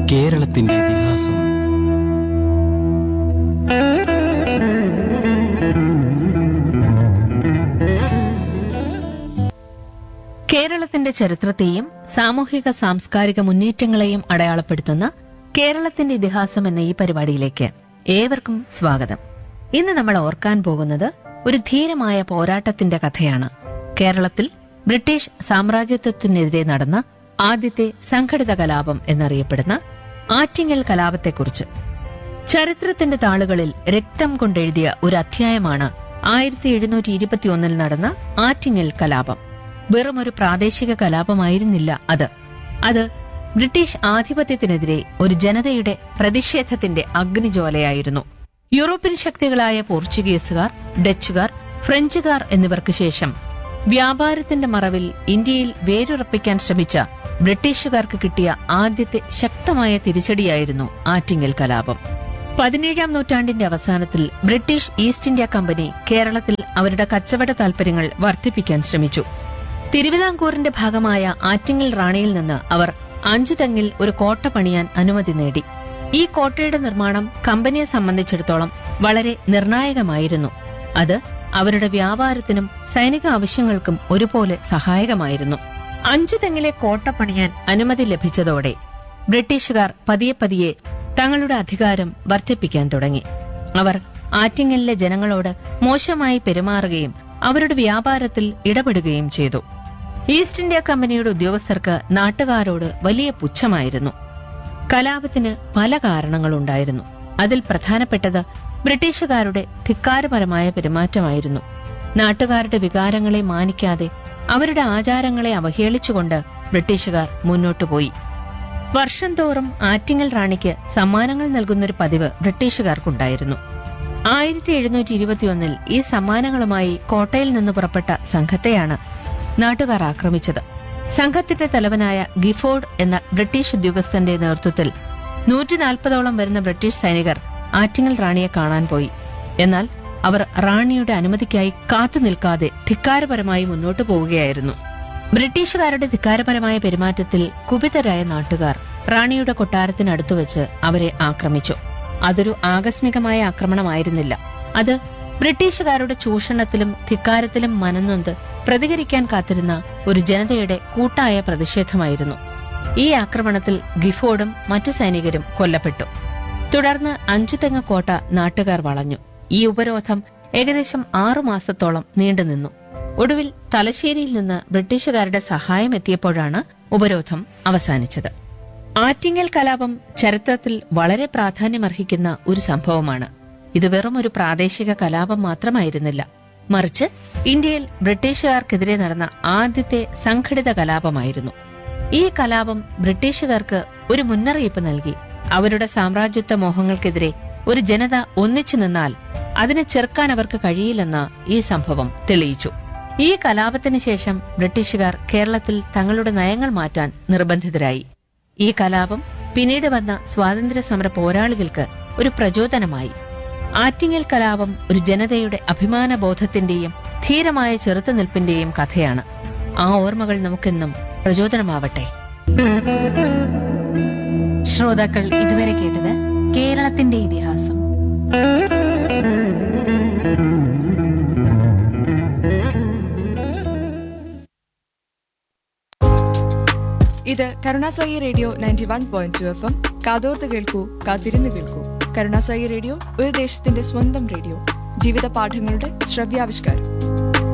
കേരളത്തിന്റെ ഇതിഹാസം കേരളത്തിന്റെ ചരിത്രത്തെയും സാമൂഹിക സാംസ്കാരിക മുന്നേറ്റങ്ങളെയും അടയാളപ്പെടുത്തുന്ന കേരളത്തിന്റെ ഇതിഹാസം എന്ന ഈ പരിപാടിയിലേക്ക് ഏവർക്കും സ്വാഗതം ഇന്ന് നമ്മൾ ഓർക്കാൻ പോകുന്നത് ഒരു ധീരമായ പോരാട്ടത്തിന്റെ കഥയാണ് കേരളത്തിൽ ബ്രിട്ടീഷ് സാമ്രാജ്യത്വത്തിനെതിരെ നടന്ന ആദ്യത്തെ സംഘടിത കലാപം എന്നറിയപ്പെടുന്ന ആറ്റിങ്ങൽ കലാപത്തെക്കുറിച്ച് ചരിത്രത്തിന്റെ താളുകളിൽ രക്തം കൊണ്ടെഴുതിയ ഒരു അധ്യായമാണ് ആയിരത്തി എഴുന്നൂറ്റി ഇരുപത്തിയൊന്നിൽ നടന്ന ആറ്റിങ്ങൽ കലാപം വെറുമൊരു പ്രാദേശിക കലാപമായിരുന്നില്ല അത് അത് ബ്രിട്ടീഷ് ആധിപത്യത്തിനെതിരെ ഒരു ജനതയുടെ പ്രതിഷേധത്തിന്റെ അഗ്നിജ്വാലയായിരുന്നു യൂറോപ്യൻ ശക്തികളായ പോർച്ചുഗീസുകാർ ഡച്ചുകാർ ഫ്രഞ്ചുകാർ എന്നിവർക്ക് ശേഷം വ്യാപാരത്തിന്റെ മറവിൽ ഇന്ത്യയിൽ വേരുറപ്പിക്കാൻ ശ്രമിച്ച ബ്രിട്ടീഷുകാർക്ക് കിട്ടിയ ആദ്യത്തെ ശക്തമായ തിരിച്ചടിയായിരുന്നു ആറ്റിങ്ങൽ കലാപം പതിനേഴാം നൂറ്റാണ്ടിന്റെ അവസാനത്തിൽ ബ്രിട്ടീഷ് ഈസ്റ്റ് ഇന്ത്യ കമ്പനി കേരളത്തിൽ അവരുടെ കച്ചവട താൽപര്യങ്ങൾ വർദ്ധിപ്പിക്കാൻ ശ്രമിച്ചു തിരുവിതാംകൂറിന്റെ ഭാഗമായ ആറ്റിങ്ങൽ റാണിയിൽ നിന്ന് അവർ അഞ്ചുതെങ്ങിൽ ഒരു കോട്ട പണിയാൻ അനുമതി നേടി ഈ കോട്ടയുടെ നിർമ്മാണം കമ്പനിയെ സംബന്ധിച്ചിടത്തോളം വളരെ നിർണായകമായിരുന്നു അത് അവരുടെ വ്യാപാരത്തിനും സൈനിക ആവശ്യങ്ങൾക്കും ഒരുപോലെ സഹായകമായിരുന്നു അഞ്ചുതെങ്ങിലെ കോട്ട പണിയാൻ അനുമതി ലഭിച്ചതോടെ ബ്രിട്ടീഷുകാർ പതിയെ പതിയെ തങ്ങളുടെ അധികാരം വർദ്ധിപ്പിക്കാൻ തുടങ്ങി അവർ ആറ്റിങ്ങലിലെ ജനങ്ങളോട് മോശമായി പെരുമാറുകയും അവരുടെ വ്യാപാരത്തിൽ ഇടപെടുകയും ചെയ്തു ഈസ്റ്റ് ഇന്ത്യ കമ്പനിയുടെ ഉദ്യോഗസ്ഥർക്ക് നാട്ടുകാരോട് വലിയ പുച്ഛമായിരുന്നു കലാപത്തിന് പല കാരണങ്ങളുണ്ടായിരുന്നു അതിൽ പ്രധാനപ്പെട്ടത് ബ്രിട്ടീഷുകാരുടെ ധിക്കാരപരമായ പെരുമാറ്റമായിരുന്നു നാട്ടുകാരുടെ വികാരങ്ങളെ മാനിക്കാതെ അവരുടെ ആചാരങ്ങളെ അവഹേളിച്ചുകൊണ്ട് ബ്രിട്ടീഷുകാർ മുന്നോട്ടുപോയി വർഷം തോറും ആറ്റിങ്ങൽ റാണിക്ക് സമ്മാനങ്ങൾ നൽകുന്നൊരു പതിവ് ബ്രിട്ടീഷുകാർക്കുണ്ടായിരുന്നു ആയിരത്തി എഴുന്നൂറ്റി ഇരുപത്തിയൊന്നിൽ ഈ സമ്മാനങ്ങളുമായി കോട്ടയിൽ നിന്ന് പുറപ്പെട്ട സംഘത്തെയാണ് നാട്ടുകാർ ആക്രമിച്ചത് സംഘത്തിന്റെ തലവനായ ഗിഫോർഡ് എന്ന ബ്രിട്ടീഷ് ഉദ്യോഗസ്ഥന്റെ നേതൃത്വത്തിൽ നൂറ്റി നാൽപ്പതോളം വരുന്ന ബ്രിട്ടീഷ് സൈനികർ ആറ്റിങ്ങൽ റാണിയെ കാണാൻ പോയി എന്നാൽ അവർ റാണിയുടെ അനുമതിക്കായി കാത്തു നിൽക്കാതെ ധിക്കാരപരമായി മുന്നോട്ടു പോവുകയായിരുന്നു ബ്രിട്ടീഷുകാരുടെ ധിക്കാരപരമായ പെരുമാറ്റത്തിൽ കുപിതരായ നാട്ടുകാർ റാണിയുടെ കൊട്ടാരത്തിനടുത്തു വെച്ച് അവരെ ആക്രമിച്ചു അതൊരു ആകസ്മികമായ ആക്രമണമായിരുന്നില്ല അത് ബ്രിട്ടീഷുകാരുടെ ചൂഷണത്തിലും ധിക്കാരത്തിലും മനംനൊന്ത് പ്രതികരിക്കാൻ കാത്തിരുന്ന ഒരു ജനതയുടെ കൂട്ടായ പ്രതിഷേധമായിരുന്നു ഈ ആക്രമണത്തിൽ ഗിഫോർഡും മറ്റു സൈനികരും കൊല്ലപ്പെട്ടു തുടർന്ന് അഞ്ചുതെങ്ങ് കോട്ട നാട്ടുകാർ വളഞ്ഞു ഈ ഉപരോധം ഏകദേശം ആറു മാസത്തോളം നീണ്ടുനിന്നു ഒടുവിൽ തലശ്ശേരിയിൽ നിന്ന് ബ്രിട്ടീഷുകാരുടെ സഹായം എത്തിയപ്പോഴാണ് ഉപരോധം അവസാനിച്ചത് ആറ്റിങ്ങൽ കലാപം ചരിത്രത്തിൽ വളരെ പ്രാധാന്യമർഹിക്കുന്ന ഒരു സംഭവമാണ് ഇത് വെറും ഒരു പ്രാദേശിക കലാപം മാത്രമായിരുന്നില്ല മറിച്ച് ഇന്ത്യയിൽ ബ്രിട്ടീഷുകാർക്കെതിരെ നടന്ന ആദ്യത്തെ സംഘടിത കലാപമായിരുന്നു ഈ കലാപം ബ്രിട്ടീഷുകാർക്ക് ഒരു മുന്നറിയിപ്പ് നൽകി അവരുടെ സാമ്രാജ്യത്വ മോഹങ്ങൾക്കെതിരെ ഒരു ജനത ഒന്നിച്ചു നിന്നാൽ അതിനെ ചെറുക്കാൻ അവർക്ക് കഴിയില്ലെന്ന് ഈ സംഭവം തെളിയിച്ചു ഈ കലാപത്തിന് ശേഷം ബ്രിട്ടീഷുകാർ കേരളത്തിൽ തങ്ങളുടെ നയങ്ങൾ മാറ്റാൻ നിർബന്ധിതരായി ഈ കലാപം പിന്നീട് വന്ന സ്വാതന്ത്ര്യ സമര പോരാളികൾക്ക് ഒരു പ്രചോദനമായി ആറ്റിങ്ങൽ കലാപം ഒരു ജനതയുടെ അഭിമാന ബോധത്തിന്റെയും ധീരമായ ചെറുത്തുനിൽപ്പിന്റെയും കഥയാണ് ആ ഓർമ്മകൾ നമുക്കെന്നും പ്രചോദനമാവട്ടെ ശ്രോതാക്കൾ ഇതുവരെ കേട്ടത് കേരളത്തിന്റെ ഇതിഹാസം ഇത് കരുണാസായി radio ninety one point two F M കാതോർത്ത് കേൾക്കൂ കാത്തിരുന്ന് കേൾക്കൂ കരുണാസായി റേഡിയോ ഒരു ദേശത്തിന്റെ സ്വന്തം റേഡിയോ ജീവിത പാഠങ്ങളുടെ ശ്രവ്യാവിഷ്കാരം